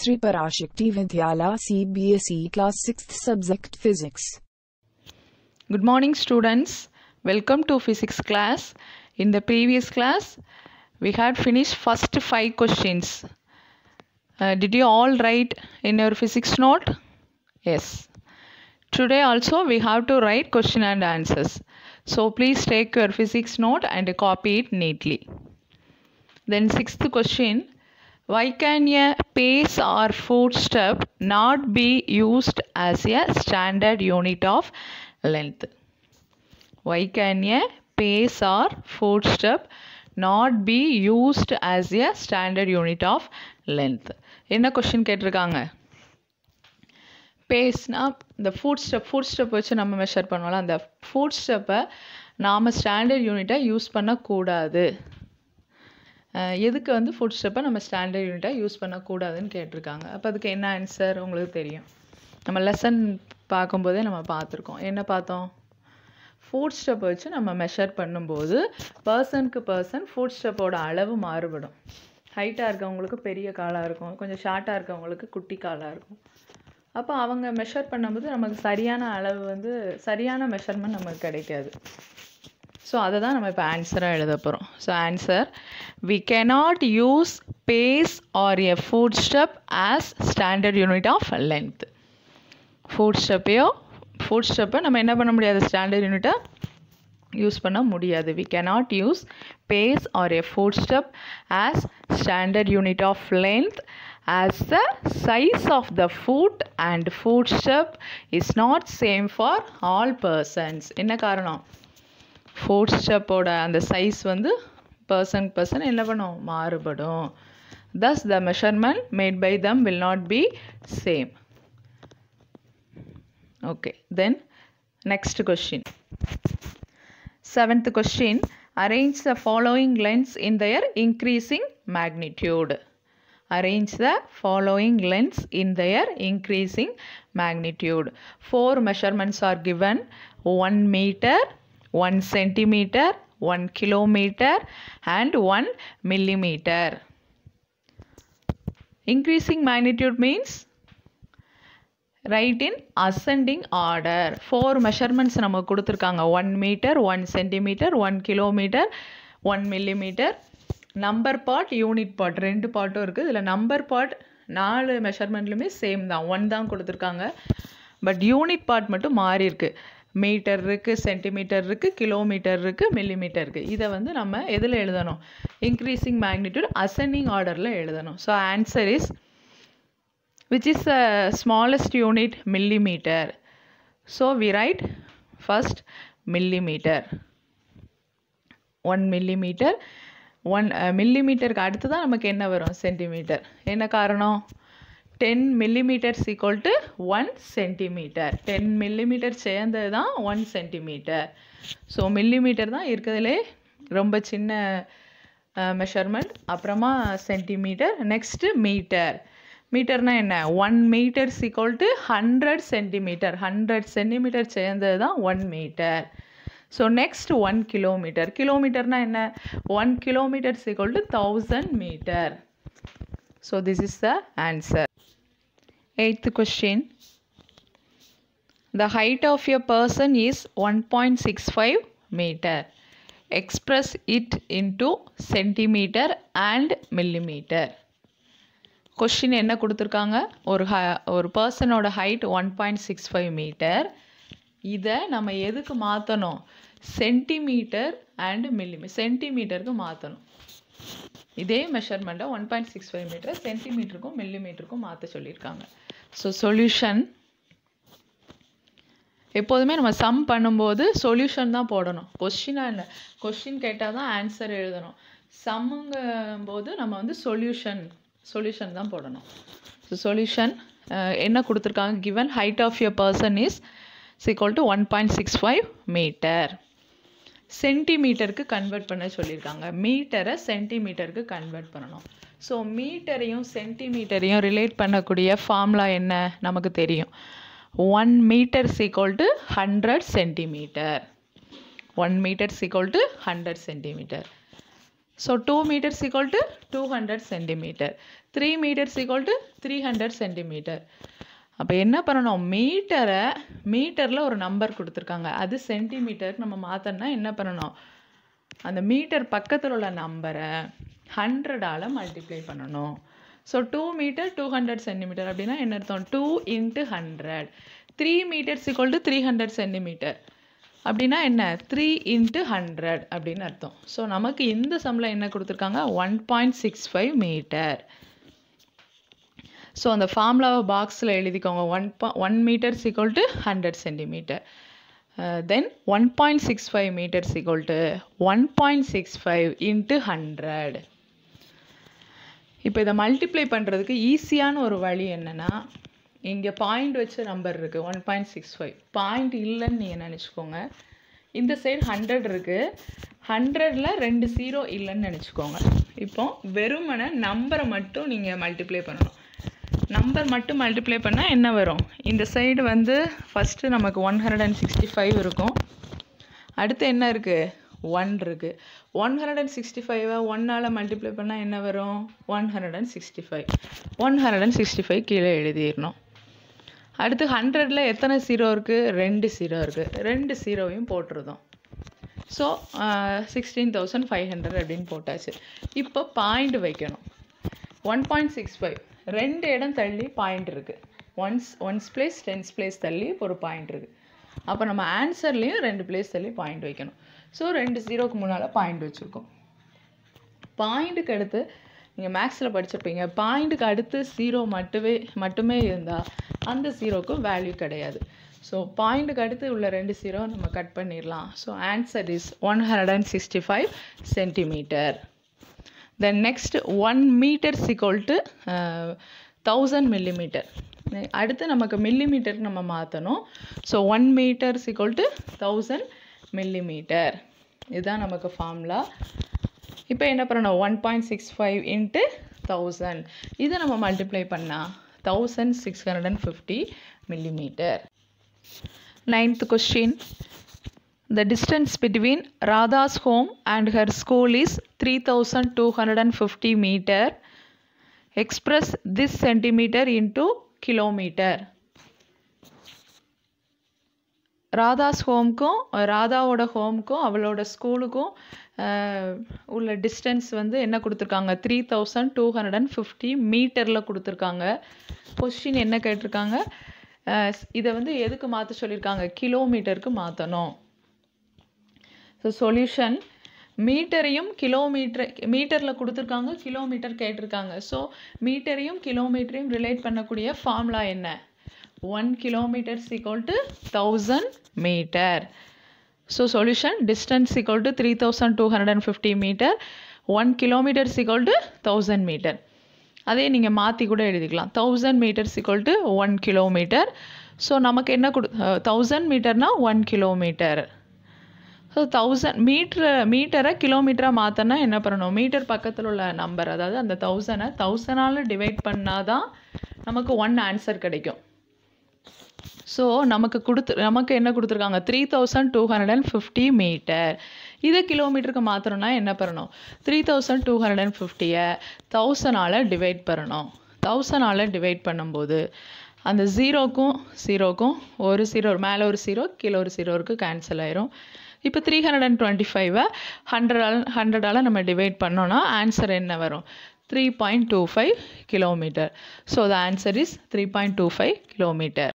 Sri Parashakti Vidyala CBSE Class 6th Subject Physics. Good morning, students. Welcome to physics class. In the previous class, we had finished first five questions. Uh, did you all write in your physics note? Yes. Today also we have to write question and answers. So please take your physics note and copy it neatly. Then sixth question. Why can a pace or footstep not be used as a standard unit of length? Why can a pace or footstep not be used as a standard unit of length? என்ன question கேட்டிருக்காங்க பேஸ்னா இந்த food step food step வச்சு நம்ம measure பண்ணுவோம்ல அந்த food ஸ்டெப்பை நாம் ஸ்டாண்டர்ட் யூனிட்டை யூஸ் பண்ணக்கூடாது அஹ் எதுக்கு வந்து ஃபுட் ஸ்டெப்பை நம்ம ஸ்டாண்டர்ட் யூனிட்டை யூஸ் பண்ணக்கூடாதுன்னு கேட்டிருக்காங்க அப்போ அதுக்கு என்ன ஆன்சர் உங்களுக்கு தெரியும் நம்ம லெசன் பார்க்கும்போதே நம்ம பார்த்துருக்கோம் என்ன பார்த்தோம் ஃபுட் ஸ்டெப் வச்சு நம்ம மெஷர் பண்ணும்போது பர்சனுக்கு பர்சன் ஃபுட் ஸ்டெப்போட அளவு மாறுபடும் ஹைட்டாக இருக்கவங்களுக்கு பெரிய காலாக இருக்கும் கொஞ்சம் ஷார்ட்டாக இருக்கவங்களுக்கு குட்டி காலாக இருக்கும் அப்போ அவங்க மெஷர் பண்ணும்போது நமக்கு சரியான அளவு வந்து சரியான மெஷர்மெண்ட் நமக்கு கிடைக்காது ஸோ அதை தான் நம்ம இப்போ ஆன்சராக எழுத போகிறோம் so answer we cannot use pace or a foot step as standard unit of length foot ஸ்டெப்பையோ ஃபுட் ஸ்டெப்பை நம்ம என்ன பண்ண முடியாது ஸ்டாண்டர்ட் யூனிட்டை யூஸ் பண்ண முடியாது we cannot use pace or a foot step as standard unit of length as the size of the foot and foot step is not same for all persons என்ன காரணம் ஃபோர்த் ஸ்டெப்போட அந்த size வந்து person person என்ன பண்ணும் மாறுபடும் thus the measurement made by them will not be same okay then next question seventh question arrange the following lengths in their increasing magnitude arrange the following lengths in their increasing magnitude four measurements are given 1 meter 1 centimeter 1 kilometer and 1 millimeter increasing magnitude means right in ascending order four measurements நமக்கு கொடுத்துருக்காங்க one metre one centimetre one kilometre one millimetre number part unit part ரெண்டு பார்ட்டும் இருக்குது இதில் number part நாலு மெஷர்மெண்ட்லையுமே same தான் one தான் கொடுத்துருக்காங்க பட் யூனிட் பார்ட் மட்டும் மாறி இருக்கு மீட்டர் இருக்குது சென்டிமீட்டர் இருக்குது கிலோமீட்டர் இருக்குது மில்லிமீட்டர் இருக்குது இதை வந்து நம்ம எதில் எழுதணும் இன்க்ரீசிங் மேக்னிடியூட் அசெண்டிங் ஆர்டரில் எழுதணும் so answer is which is the smallest unit millimeter. So we write first millimeter. 1 millimeter. One மில்லிமீட்டருக்கு அடுத்து தான் நமக்கு என்ன வரும் சென்டிமீட்டர் என்ன காரணம் ten millimetres equal to one centimetre ten millimetre சேர்ந்தது தான் ஒன் சென்டிமீட்டர் ஸோ மில்லிமீட்டர் தான் இருக்கிறதுலே ரொம்ப சின்ன மெஷர்மெண்ட் அப்புறமா சென்டிமீட்டர் நெக்ஸ்ட்டு மீட்டர் மீட்டர்னா என்ன one metre equal to hundred centimetre hundred centimetre சேர்ந்தது தான் one metre so next one kilometre கிலோமீட்டர்னா என்ன one kilometre equal to thousand metre so this is the answer eighth question the height of a person is one point six five metre express it into centimetre and millimetre question என்ன கொடுத்துருக்காங்க ஒரு ஹ ஒரு பர்சனோட height one point six five metre இதை நம்ம எதுக்கு மாற்றணும் சென்டிமீட்டர் அண்ட் மில்லிமீ சென்டிமீட்டருக்கு மாற்றணும் இதே மெஷர்மெண்ட்டை one point six five metre சென்டிமீட்டருக்கும் மில்லிமீட்டருக்கும் மாற்ற சொல்லியிருக்காங்க ஸோ சொல்யூஷன் எப்போதுமே நம்ம சம் பண்ணும்போது சொல்யூஷன் தான் போடணும் கொஸ்டினாக இல்லை கொஸ்டின் கேட்டால் தான் ஆன்சர் எழுதணும் சம்முங்கும் போது நம்ம வந்து சொல்யூஷன் சொல்யூஷன் தான் போடணும் ஸோ சொல்யூஷன் என்ன கொடுத்துருக்காங்க given height of your person is equal to one point six five metre சென்டிமீட்டருக்கு கன்வெர்ட் பண்ண சொல்லியிருக்காங்க மீட்டரை சென்டிமீட்டருக்கு கன்வெர்ட் பண்ணணும் ஸோ மீட்டரையும் சென்டிமீட்டரையும் ரிலேட் பண்ணக்கூடிய ஃபார்முலா என்ன நமக்கு தெரியும் one metre equal to hundred centimetre one metre equal to hundred centimetre so two metres equal to two hundred centimetre three metres equal to three hundred centimetre அப்போ என்ன பண்ணணும் மீட்டரை மீட்டரில் ஒரு நம்பர் கொடுத்துருக்காங்க அது சென்டிமீட்டர் நம்ம மாற்றணும்னா என்ன பண்ணணும் அந்த மீட்டர் பக்கத்தில் உள்ள நம்பரை ஹண்ட்ரடால் மல்டிப்ளை பண்ணணும் so two metre two hundred centimetre அப்படின்னா என்ன அர்த்தம் two into hundred three metres equal to three hundred centimetre அப்படின்னா என்ன த்ரீ இன்ட்டு ஹண்ட்ரட் அப்படின்னு அர்த்தம் ஸோ நமக்கு இந்த சம்மில் என்ன கொடுத்துருக்காங்க one point six five metre so அந்த ஃபார்முலாவை பாக்ஸில் எழுதிக்கோங்க ஒன் பா one metres equal to hundred centimetre then one point six five metres equal to one point six five into hundred இப்போ இதை மல்டிப்ளை பண்ணுறதுக்கு ஈஸியான ஒரு வழி என்னென்னா இங்கே பாயிண்ட் வச்ச நம்பர் இருக்குது one point six five point இல்லைன்னு நீங்கள் நினச்சிக்கோங்க இந்த சைடு ஹண்ட்ரட் இருக்குது ஹண்ட்ரடில் ரெண்டு ஜீரோ இல்லைன்னு நினச்சிக்கோங்க இப்போ வெறுமனை நம்பரை மட்டும் நீங்கள் மல்டிப்ளை பண்ணணும் நம்பர் மட்டும் மல்டிப்ளை பண்ணால் என்ன வரும் இந்த சைடு வந்து ஃபஸ்ட்டு நமக்கு one hundred and sixty five இருக்கும் அடுத்து என்ன இருக்குது ஒன் இருக்குது ஒன் ஹண்ட்ரட் அண்ட் சிக்ஸ்டி ஃபைவை ஒன்னால் மல்டிப்ளை பண்ணால் என்ன வரும் one hundred and sixty five one hundred and sixty five கீழே எழுதிடணும் அடுத்து ஹண்ட்ரடில் எத்தனை ஜீரோ இருக்குது ரெண்டு ஜீரோ இருக்குது ரெண்டு ஜீரோவையும் போட்டுருதோம் so sixteen thousand five hundred அப்படின்னு போட்டாச்சு இப்போ பாயிண்ட் வைக்கணும் ஒன் பாயிண்ட் சிக்ஸ் ஃபைவ் ரெண்டு இடம் தள்ளி பாயிண்ட் இருக்குது ones ones place tens place தள்ளி ஒரு பாயிண்ட் இருக்குது அப்போ நம்ம ஆன்சர்லேயும் ரெண்டு பிளேஸ் தள்ளி பாயிண்ட் வைக்கணும் ஸோ ரெண்டு ஜீரோக்கு முன்னால் பாயிண்ட் வச்சுருக்கோம் பாயிண்ட்டுக்கு அடுத்து நீங்கள் மேக்ஸில் படிச்சிருப்பீங்க பாயிண்ட்டுக்கு அடுத்து ஜீரோ மட்டுமே மட்டுமே இருந்தால் அந்த ஜீரோக்கு வேல்யூ கிடையாது ஸோ பாயிண்ட்டுக்கு அடுத்து உள்ள ரெண்டு ஜீரோ நம்ம கட் பண்ணிடலாம் so answer is one hundred and sixty five centimetre then next one metre equal to thousand millimetre அடுத்து நமக்கு மில்லிமீட்டர் நம்ம மாற்றணும் so one metre equal to thousand millimetre இதுதான் நமக்கு ஃபார்முலா இப்போ என்ன பண்ணணும் one point six five into thousand இதை நம்ம மல்டிப்ளை பண்ணால் thousand six hundred and fifty millimetre ninth question The distance between Radha's home and her school is 3250 meter. Express this centimeter into kilometer. Radha's ஹோம்க்கும் ராதாவோட ஹோம்க்கும் அவளோட ஸ்கூலுக்கும் உள்ள டிஸ்டன்ஸ் வந்து என்ன கொடுத்துருக்காங்க three thousand two hundred and fifty மீட்டரில் கொடுத்துருக்காங்க கொஸ்டின் என்ன கேட்டிருக்காங்க இதை வந்து எதுக்கு மாற்ற சொல்லியிருக்காங்க கிலோமீட்டருக்கு மாற்றணும் ஸோ சொல்யூஷன் மீட்டரையும் கிலோமீட்டர் மீட்டரில் கொடுத்துருக்காங்க கிலோமீட்டர் கேட்டிருக்காங்க ஸோ மீட்டரையும் கிலோமீட்டரையும் ரிலேட் பண்ணக்கூடிய ஃபார்முலா என்ன one kilometre equal to thousand metre so solution distance equal to three thousand two hundred and fifty metre one kilometre equal to thousand metre அதே நீங்கள் மாற்றி கூட எழுதிக்கலாம் thousand metres equal to one kilometre so நமக்கு என்ன கொடு thousand மீட்டர்னால் one kilometre so thousand metre மீட்டரை கிலோமீட்டராக மாற்றினா என்ன பண்ணணும் மீட்டர் பக்கத்தில் உள்ள நம்பர் அதாவது அந்த தௌசண்டை தௌசண்டால் டிவைட் பண்ணால் தான் நமக்கு ஒன் ஆன்சர் கிடைக்கும் ஸோ நமக்கு கொடுத்து நமக்கு என்ன கொடுத்துருக்காங்க three thousand two hundred and fifty metre இதை கிலோமீட்டருக்கு மாற்றணும்னா என்ன பண்ணணும் three thousand two hundred and ஃபிஃப்டியை தௌசண்டால் டிவைட் பண்ணணும் தௌசண்டால் டிவைட் பண்ணும்போது அந்த ஜீரோக்கும் ஜீரோக்கும் ஒரு ஜீரோ மேலே ஒரு ஜீரோ கீழே ஒரு ஜீரோ இருக்குது கேன்சல் ஆயிரும் இப்போ த்ரீ ஹண்ட்ரட் அண்ட் டுவெண்ட்டி ஃபைவை ஹண்ட்ரடால் ஹண்ட்ரடால் நம்ம டிவைட் பண்ணோன்னா ஆன்சர் என்ன வரும் three point two five kilometre so the answer is three point two five kilometre